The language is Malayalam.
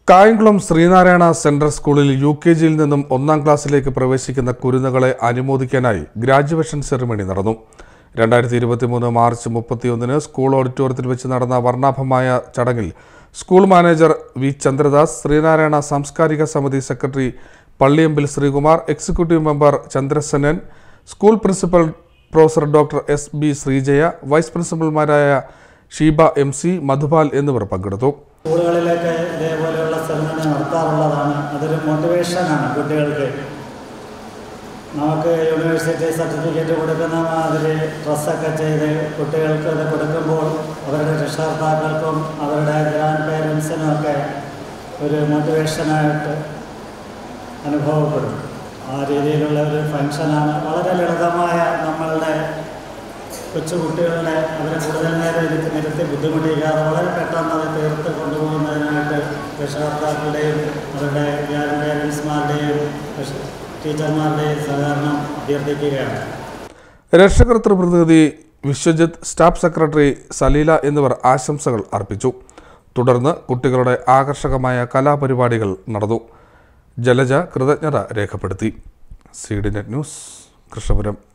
കായംകുളം ശ്രീനാരായണ സെൻട്രൽ സ്കൂളിൽ യു കെ ജിയിൽ നിന്നും ഒന്നാം ക്ലാസ്സിലേക്ക് പ്രവേശിക്കുന്ന കുരുന്നുകളെ അനുമോദിക്കാനായി ഗ്രാജുവേഷൻ സെറിമണി നടന്നു രണ്ടായിരത്തി ഇരുപത്തിമൂന്ന് മാർച്ച് മുപ്പത്തിയൊന്നിന് സ്കൂൾ ഓഡിറ്റോറിയത്തിൽ വെച്ച് നടന്ന വർണ്ണാഭമായ ചടങ്ങിൽ school manager V Chandradas Sreenarayana സാംസ്കാരിക സമിതി secretary Palliyambil Sreekumar executive member Chandrasenan school principal professor doctor S B Sreeja vice പ്രിൻസിപ്പൽമാരായ ഷീബ എം സി മധുപാൽ എന്നിവർ പങ്കെടുത്തു സ്കൂളുകളിലൊക്കെ ഇതേപോലെയുള്ള സെമിനാർ നടത്താറുള്ളതാണ് അതൊരു മോട്ടിവേഷനാണ് കുട്ടികൾക്ക് നമുക്ക് യൂണിവേഴ്സിറ്റി സർട്ടിഫിക്കറ്റ് കൊടുക്കുന്ന മാതിരി ഡ്രസ്സൊക്കെ ചെയ്ത് കുട്ടികൾക്ക് അത് കൊടുക്കുമ്പോൾ അവരുടെ രക്ഷകർത്താക്കൾക്കും അവരുടെ ഗ്രാൻഡ് പേരൻസിനും ഒക്കെ ഒരു മോട്ടിവേഷനായിട്ട് അനുഭവപ്പെടും ആ രീതിയിലുള്ള ഒരു ഫങ്ഷനാണ് വളരെ ലളിതമായ നമ്മളുടെ കൊച്ചു കുട്ടികളെ അവരെ കൂടുതൽ നേരം ഇരുത്തി നിരത്തി ബുദ്ധിമുട്ടിക്കാതെ വളരെ പെട്ടെന്ന് അത് തീർത്ത് കൊണ്ടുപോകുന്നതിനായിട്ട് രക്ഷകർത്താക്കളുടെയും അവരുടെ ഗ്രാൻഡ് പേരൻസ്മാരുടെയും ടീച്ചർമാരുടെയും സഹകരണം അഭ്യർത്ഥിക്കുകയാണ് രക്ഷകർത്തൃ പ്രതിനിധി വിശ്വജിത്ത് സ്റ്റാഫ് സെക്രട്ടറി സലീല എന്നിവർ ആശംസകൾ അർപ്പിച്ചു തുടർന്ന് കുട്ടികളുടെ ആകർഷകമായ കലാപരിപാടികൾ നടന്നു ജലജ കൃതജ്ഞത രേഖപ്പെടുത്തി C D net news Krishnapuram